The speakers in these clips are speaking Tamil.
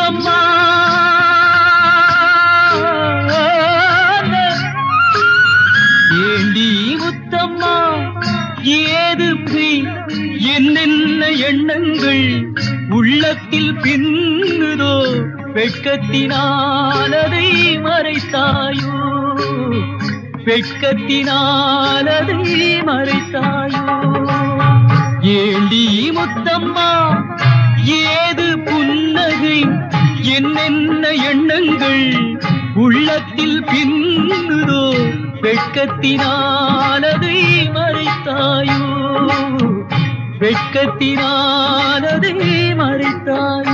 முத்தம்மா ஏண்டி முத்தம்மா ஏது பொய் என்னென்ன எண்ணங்கள் உள்ளத்தில் பின்னுதோ வெட்கத்தினால் அதை மறைத்தாயோ வெட்கத்தினால் அதை மறைத்தாயோ ஏண்டி முத்தம்மா ஏது புன்னகை என்னென்ன எண்ணங்கள் உள்ளத்தில் பின்னுதோ வெட்கத்தினால் அதை மறைத்தாயோ வெட்கத்தினால் அதை மறைத்தாயோ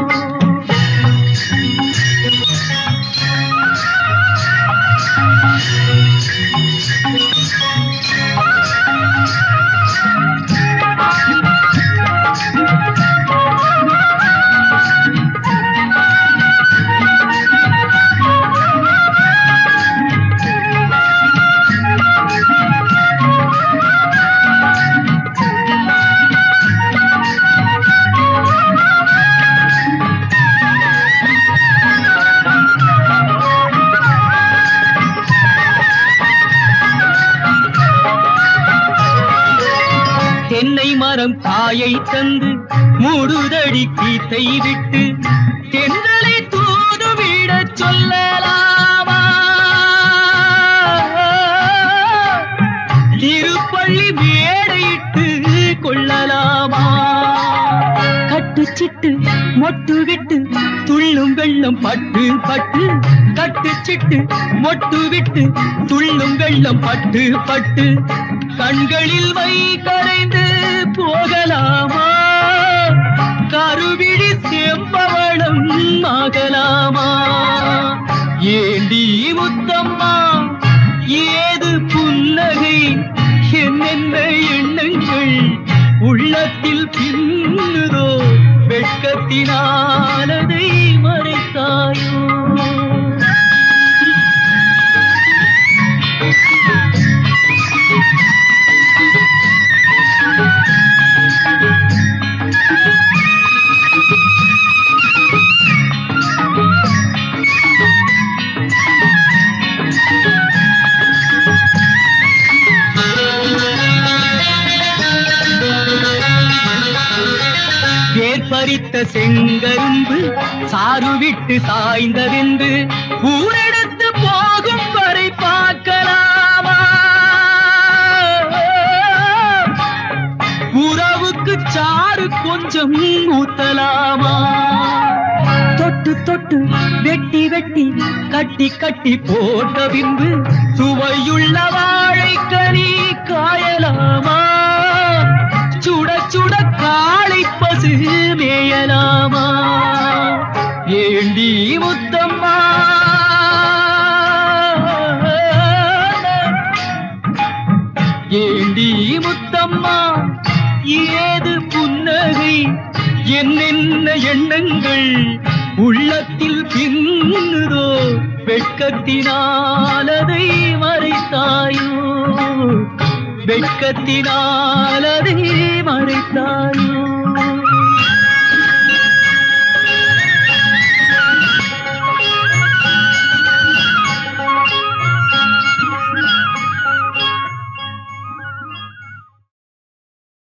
தென்னை மரம் காயை தந்து மூடுதடி கீத்தை விட்டு தென்றலை தூதுவிடச் சொல்லலாமா திருப்பள்ளி மேடையிட்டு கொள்ளலாமா கட்டுச்சிட்டு மொட்டு விட்டு துள்ளும் வெள்ளம் பட்டு பட்டு கட்டுச்சிட்டு மொட்டு விட்டு துள்ளும் வெள்ளம் பட்டு பட்டு கண்களில் மை கரைந்து போகலாமா கருவிழி செம்பவளம் ஆகலாமா ஏண்டி முத்தம்மா ஏது புன்னகை என்னென்ன எண்ணங்கள் உள்ளத்தில் பின்னுதோ வெட்கத்தினால் அதை மறைத்தாயோ வேர்பறித்த செங்கரும்பு சாறு விட்டு சாய்ந்ததென்று ஊரெடுத்து போகும் வரை பார்க்கலாமா உறவுக்கு சாறு கொஞ்சம் ஊத்தலாமா தொட்டு தொட்டு வெட்டி வெட்டி கட்டி கட்டி போட்ட பின்பு சுவையுள்ள வாழைக்கறி காயலாமா சுட சுட காளை பசு மேயலாமா ஏண்டி முத்தம்மா ஏண்டி முத்தம்மா ஏது புன்னகை என்னென்ன எண்ணங்கள் உள்ளத்தில் பின்னுதோ வெட்கத்தினால் அதை மறைத்தாயோ வெட்கத்தினால் அதை மறைத்தாயோ